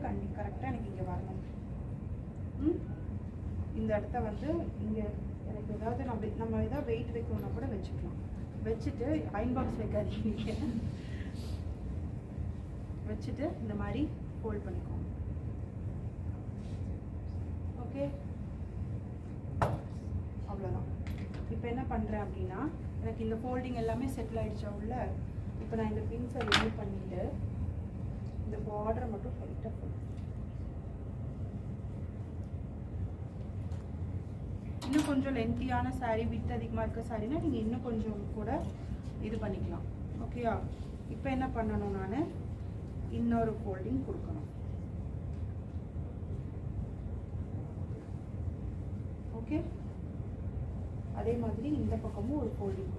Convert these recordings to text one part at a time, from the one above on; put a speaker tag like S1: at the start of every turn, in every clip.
S1: கண்டி கரெக்டாக எனக்கு இங்கே வரணும் ம் இந்த இடத்த வந்து இங்கே எனக்கு ஏதாவது நம்ம நம்ம ஏதாவது வெயிட் வைக்கணும்னா கூட வச்சுக்கலாம் வச்சுட்டு அயன் பாக்ஸ் வைக்காதீங்க வச்சுட்டு இந்த மாதிரி ஃபோல்ட் பண்ணிக்கோங்க ஓகே அவ்வளோதான் இப்போ என்ன பண்ணுறேன் அப்படின்னா எனக்கு இந்த ஃபோல்டிங் எல்லாமே செட்டில் ஆயிடுச்சா உள்ள இப்போ நான் இந்த பின்ஸை ரிமூவ் பண்ணிட்டு இந்த பார்டரை மட்டும் லைட்டாக ஃபோல்ட் இன்னும் கொஞ்சம் லென்த்தியான saree வித் அதிகமாக இருக்க சாரீனா நீங்கள் இன்னும் கொஞ்சம் கூட இது பண்ணிக்கலாம் ஓகேயா இப்போ என்ன பண்ணணும் நான் இன்னொரு ஃபோல்டிங் கொடுக்கணும் ஓகே அதே மாதிரி இந்த பக்கமும் ஒரு ஃபோல்டிங்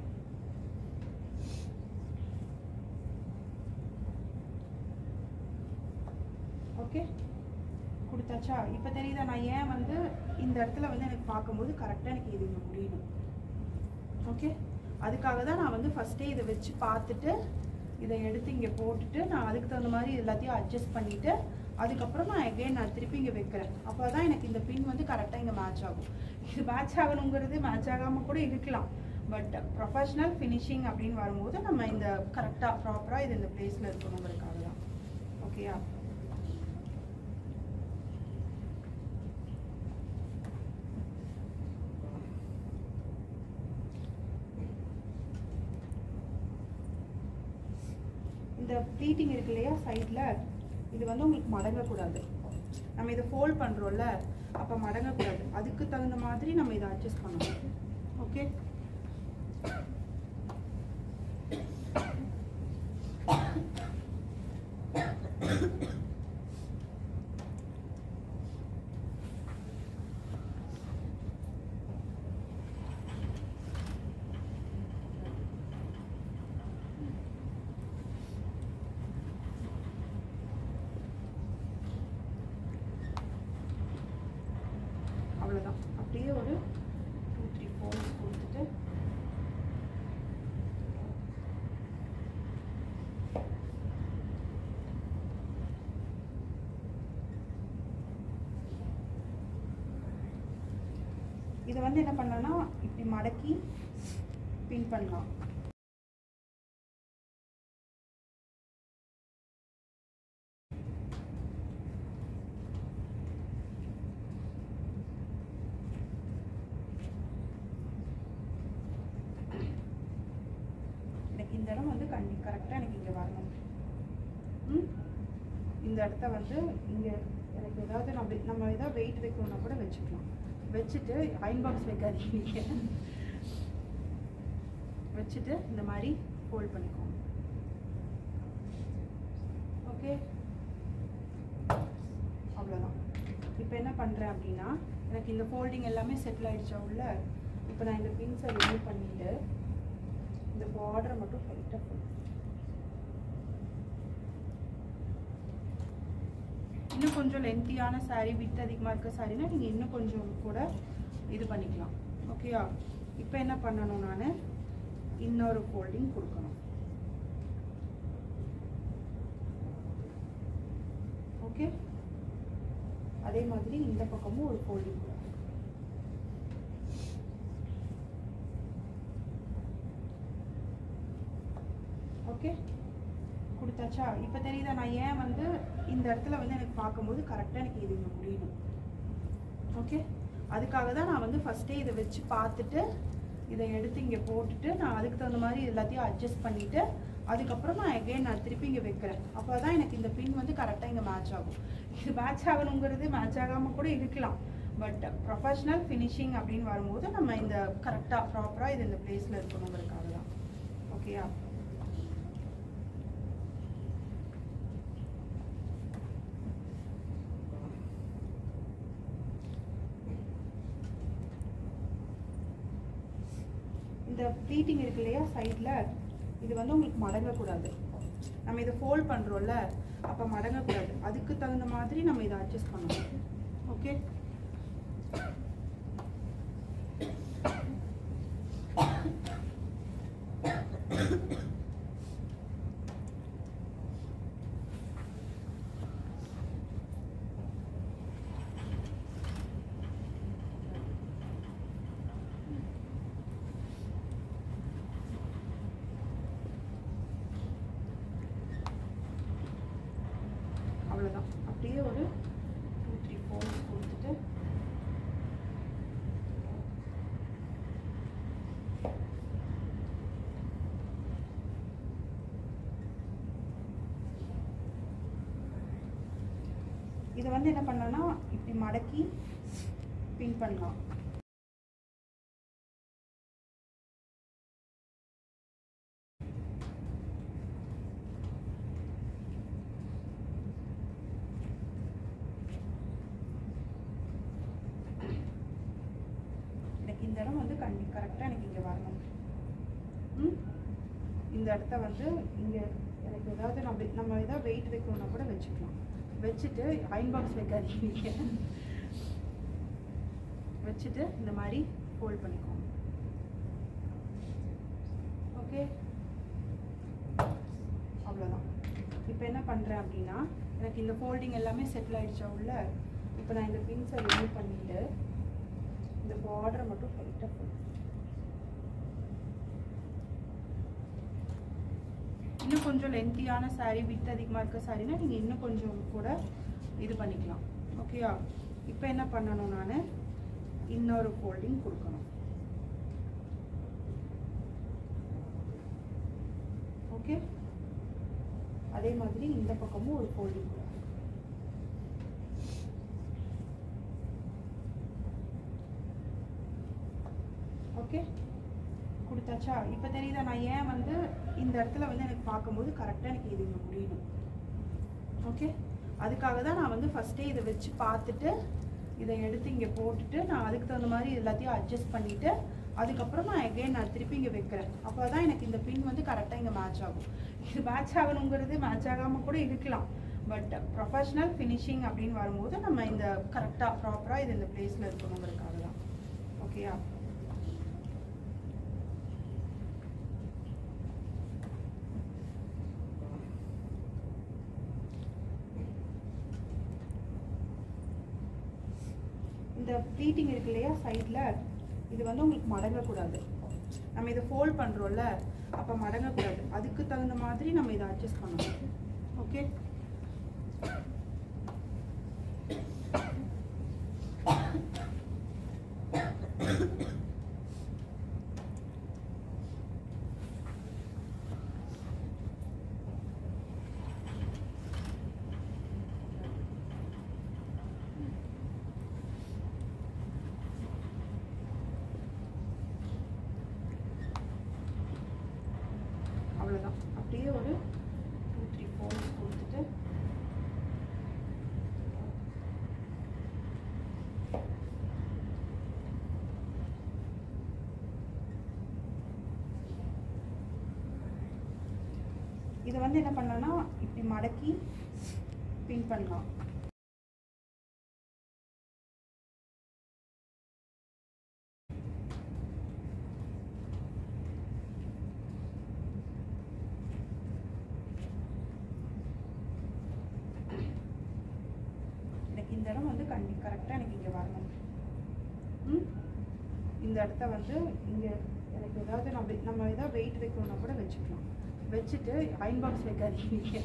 S1: ஓகே கொடுத்தாச்சா இப்போ தெரியுதா நான் ஏன் வந்து இந்த இடத்துல வந்து எனக்கு பார்க்கும்போது கரெக்டாக எனக்கு இது இங்க முடியணும் ஓகே அதுக்காக தான் நான் வந்து ஃபஸ்ட்டே இதை வச்சு பார்த்துட்டு இதை எடுத்து இங்கே போட்டுட்டு நான் அதுக்கு தகுந்த மாதிரி எல்லாத்தையும் அட்ஜஸ்ட் பண்ணிவிட்டு அதுக்கப்புறம் நான் எகைன் நான் திருப்பி இங்கே வைக்கிறேன் அப்போ தான் எனக்கு இந்த பின் வந்து கரெக்டாக இங்கே மேட்ச் ஆகும் இது மேட்ச் ஆகணுங்கிறது மேட்ச் ஆகாமல் கூட இருக்கலாம் பட் ப்ரொஃபஷ்னல் ஃபினிஷிங் அப்படின்னு வரும்போது நம்ம இந்த கரெக்டாக ப்ராப்பராக இது இந்த பிளேஸில் இருக்கணுங்கிறதுக்காக தான் ஓகேயா இந்த ப்ளீட்டிங் இருக்கு இல்லையா சைடில் இது வந்து உங்களுக்கு மடங்கக்கூடாது நம்ம இதை ஃபோல்ட் பண்ணுறோம்ல அப்போ மடங்கக்கூடாது அதுக்கு தகுந்த மாதிரி நம்ம இதை அட்ஜஸ்ட் பண்ணணும் ஓகே அவ்வளோதான் அப்படியே ஒரு டூ த்ரீ ஃபோர்ஸ் கொடுத்துட்டு இதை வந்து என்ன பண்ணலாம்னா இப்படி மடக்கி பின் பண்ணலாம் எனக்கு இந்த இடம் வந்து கண்டி கரெக்டாக எனக்கு இங்கே வரணும் ம் இந்த இடத்த வந்து இங்கே எனக்கு ஏதாவது நம்ம நம்ம ஏதாவது வெயிட் வைக்கணும்னா கூட வச்சுக்கலாம் வச்சுட்டு அயன் பாக்ஸ் வைக்காதீங்க வச்சுட்டு இந்த மாதிரி ஃபோல்ட் பண்ணிக்கோங்க ஓகே அவ்வளோதான் இப்போ என்ன பண்ணுறேன் அப்படின்னா எனக்கு இந்த ஃபோல்டிங் எல்லாமே செட்டில் ஆயிடுச்சா உள்ள இப்போ நான் இந்த பின்ஸை ரிமூவ் பண்ணிட்டு இந்த பார்டரை மட்டும் லைட்டாக ஃபோல்ட் இன்னும் கொஞ்சம் லென்த்தியான saree வித் அதிகமாக இருக்க சாரீனா நீங்கள் இன்னும் கொஞ்சம் கூட இது பண்ணிக்கலாம் ஓகேயா இப்போ என்ன பண்ணணும் நான் இன்னொரு ஃபோல்டிங் கொடுக்கணும் ஓகே அதே மாதிரி இந்த பக்கமும் ஒரு ஃபோல்டிங் ஓகே கொடுத்தாச்சா இப்போ தெரியுதா நான் ஏன் வந்து இந்த இடத்துல வந்து எனக்கு பார்க்கும்போது கரெக்டாக எனக்கு இது இங்கே முடியணும் ஓகே அதுக்காக தான் நான் வந்து ஃபஸ்ட்டே இதை வச்சு பார்த்துட்டு இதை எடுத்து இங்கே போட்டுட்டு நான் அதுக்கு தகுந்த மாதிரி எல்லாத்தையும் அட்ஜஸ்ட் பண்ணிவிட்டு அதுக்கப்புறம் நான் எகைன் நான் திருப்பி இங்கே வைக்கிறேன் அப்போ தான் எனக்கு இந்த பின் வந்து கரெக்டாக இங்கே மேட்ச் ஆகும் இது மேட்ச் ஆகணுங்கிறது மேட்ச் ஆகாமல் கூட இருக்கலாம் பட் ப்ரொஃபஷ்னல் ஃபினிஷிங் அப்படின்னு வரும்போது நம்ம இந்த கரெக்டாக ப்ராப்பராக இது இந்த பிளேஸில் இருக்கணுங்கிறதுக்காக தான் ஓகேயா இந்த ப்ளீட்டிங் இருக்கு இல்லையா சைடில் இது வந்து உங்களுக்கு மடங்கக்கூடாது நம்ம இதை ஃபோல்ட் பண்ணுறோம்ல அப்போ மடங்கக்கூடாது அதுக்கு தகுந்த மாதிரி நம்ம இதை அட்ஜஸ்ட் பண்ணணும் ஓகே இதை வந்து என்ன பண்ணலாம்னா இப்படி மடக்கி பின் பண்ணலாம் எனக்கு இந்த இடம் வந்து கண்டி கரெக்டாக எனக்கு இங்கே வரணும் ம் இந்த இடத்த வந்து இங்கே எனக்கு ஏதாவது நம்ம நம்ம ஏதாவது வெயிட் வைக்கணும்னா கூட வச்சுக்கலாம் வச்சுட்டு அயன் பாக்ஸ் வைக்காதீங்க வச்சுட்டு இந்த மாதிரி ஃபோல்ட் பண்ணிக்கோங்க ஓகே அவ்வளோதான் இப்போ என்ன பண்ணுறேன் அப்படின்னா எனக்கு இந்த ஃபோல்டிங் எல்லாமே செட்டில் ஆயிடுச்சா உள்ள இப்போ நான் இந்த பின்ஸை ரிமூவ் பண்ணிட்டு இந்த பார்டரை மட்டும் லைட்டாக போட்டு இன்னும் கொஞ்சம் லென்த்தியான saree வித் அதிகமாக இருக்க சாரீனா நீங்கள் இன்னும் கொஞ்சம் கூட இது பண்ணிக்கலாம் ஓகேயா இப்போ என்ன பண்ணணும் நான் இன்னொரு ஃபோல்டிங் கொடுக்கணும் ஓகே அதே மாதிரி இந்த பக்கமும் ஒரு ஃபோல்டிங் ஓகே கொடுத்தாச்சா இப்போ தெரியுதா நான் ஏன் வந்து இந்த இடத்துல வந்து எனக்கு பார்க்கும்போது கரெக்டாக எனக்கு இது இங்கே முடியணும் ஓகே அதுக்காக தான் நான் வந்து ஃபஸ்ட்டே இதை வச்சு பார்த்துட்டு இதை எடுத்து இங்கே போட்டுட்டு நான் அதுக்கு தகுந்த மாதிரி எல்லாத்தையும் அட்ஜஸ்ட் பண்ணிவிட்டு அதுக்கப்புறம் நான் எகைன் நான் திருப்பி இங்கே வைக்கிறேன் அப்போ தான் எனக்கு இந்த பின் வந்து கரெக்டாக இங்கே மேட்ச் ஆகும் இது மேட்ச் ஆகணுங்கிறது மேட்ச் ஆகாமல் கூட இருக்கலாம் பட் ப்ரொஃபஷ்னல் ஃபினிஷிங் அப்படின்னு வரும்போது நம்ம இந்த கரெக்டாக ப்ராப்பராக இது இந்த பிளேஸில் இருக்கணுங்கிறதுக்காக தான் ஓகேயா இந்த ப்ளீட்டிங் இருக்கு இல்லையா சைடில் இது வந்து உங்களுக்கு மடங்கக்கூடாது நம்ம இதை ஃபோல்ட் பண்ணுறோம்ல அப்போ மடங்கக்கூடாது அதுக்கு தகுந்த மாதிரி நம்ம இதை அட்ஜஸ்ட் பண்ணணும் ஓகே அவ்வளோதான் அப்படியே ஒரு டூ த்ரீ ஃபோர்ஸ் கொடுத்துட்டு இதை வந்து என்ன பண்ணலாம்னா இப்படி மடக்கி பின் பண்ணலாம் எனக்கு இந்த இடம் வந்து கண்டி கரெக்டாக எனக்கு இங்கே வரணும் ம் இந்த இடத்த வந்து இங்கே எனக்கு ஏதாவது நம்ம நம்ம ஏதாவது வெயிட் வைக்கணும்னா கூட வச்சுக்கலாம் வச்சுட்டு அயன் பாக்ஸ் வைக்காதீங்க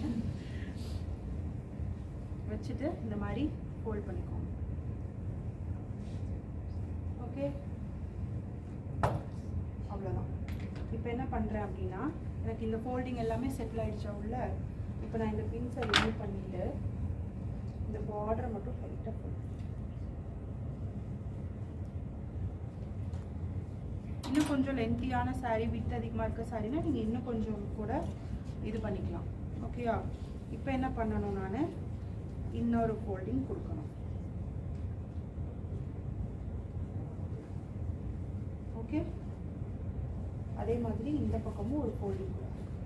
S1: வச்சுட்டு இந்த மாதிரி ஃபோல்ட் பண்ணிக்கோங்க ஓகே அவ்வளோதான் இப்போ என்ன பண்ணுறேன் அப்படின்னா எனக்கு இந்த ஃபோல்டிங் எல்லாமே செட்டில் ஆயிடுச்சா உள்ள இப்போ நான் இந்த பின்ஸை ரிமூவ் பண்ணிட்டு இந்த பார்டரை மட்டும் லைட்டாக போட்டு இன்னும் கொஞ்சம் லென்த்தியான saree வித் அதிகமாக இருக்க சாரீனா நீங்கள் இன்னும் கொஞ்சம் கூட இது பண்ணிக்கலாம் ஓகேயா இப்போ என்ன பண்ணணும் நான் இன்னொரு ஃபோல்டிங் கொடுக்கணும் ஓகே அதே மாதிரி இந்த பக்கமும் ஒரு ஃபோல்டிங்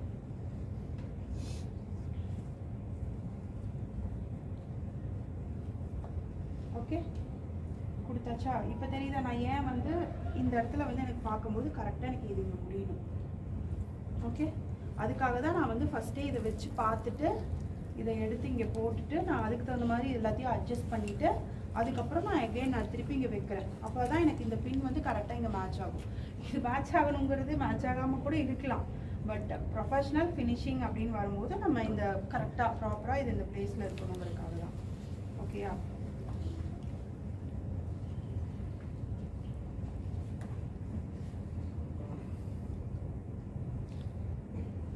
S1: ஓகே கொடுத்தாச்சா இப்போ தெரியுதா நான் ஏன் வந்து இந்த இடத்துல வந்து எனக்கு பார்க்கும்போது கரெக்டாக எனக்கு இது இங்கே முடியணும் ஓகே அதுக்காக தான் நான் வந்து ஃபஸ்ட்டே இதை வச்சு பார்த்துட்டு இதை எடுத்து இங்கே போட்டுட்டு நான் அதுக்கு தகுந்த மாதிரி எல்லாத்தையும் அட்ஜஸ்ட் பண்ணிவிட்டு அதுக்கப்புறம் நான் எகைன் நான் திருப்பி இங்கே வைக்கிறேன் அப்போ தான் எனக்கு இந்த பின் வந்து கரெக்டாக இங்கே மேட்ச் ஆகும் இது மேட்ச் ஆகணுங்கிறது மேட்ச் ஆகாமல் கூட இருக்கலாம் பட் ப்ரொஃபஷ்னல் ஃபினிஷிங் அப்படின்னு வரும்போது நம்ம இந்த கரெக்டாக ப்ராப்பராக இது இந்த பிளேஸில் இருக்கணுங்கிறதுக்காக தான் ஓகேயா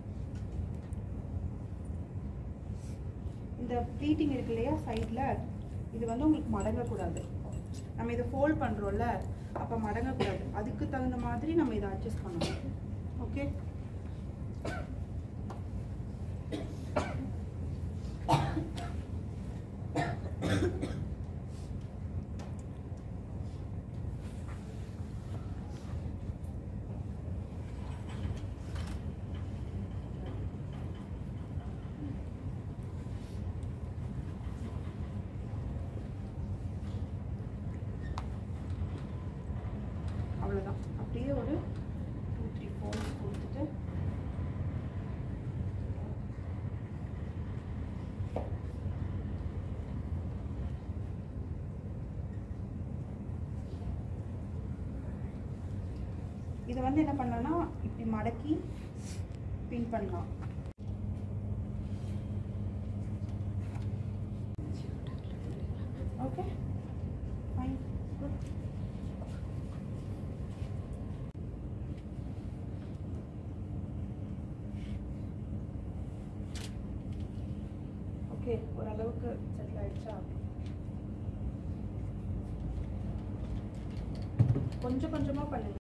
S1: இந்த ப்ளீட்டிங் இருக்கு இல்லையா சைடில் இது வந்து உங்களுக்கு மடங்கக்கூடாது நம்ம இதை ஃபோல்ட் பண்ணுறோம்ல அப்போ மடங்கக்கூடாது அதுக்கு தகுந்த மாதிரி நம்ம இதை அட்ஜஸ்ட் பண்ணணும் ஓகே அவ்வளோதான் அப்படியே ஒரு டூ த்ரீ ஃபோல்ஸ் கொடுத்துட்டு இதை வந்து என்ன பண்ணலாம்னா இப்படி மடக்கி பின் பண்ணலாம் ஓகே ஃபைன் குட் ஓகே ஓரளவுக்கு செட்டில் ஆயிடுச்சா கொஞ்சம் கொஞ்சமாக பண்ணுங்க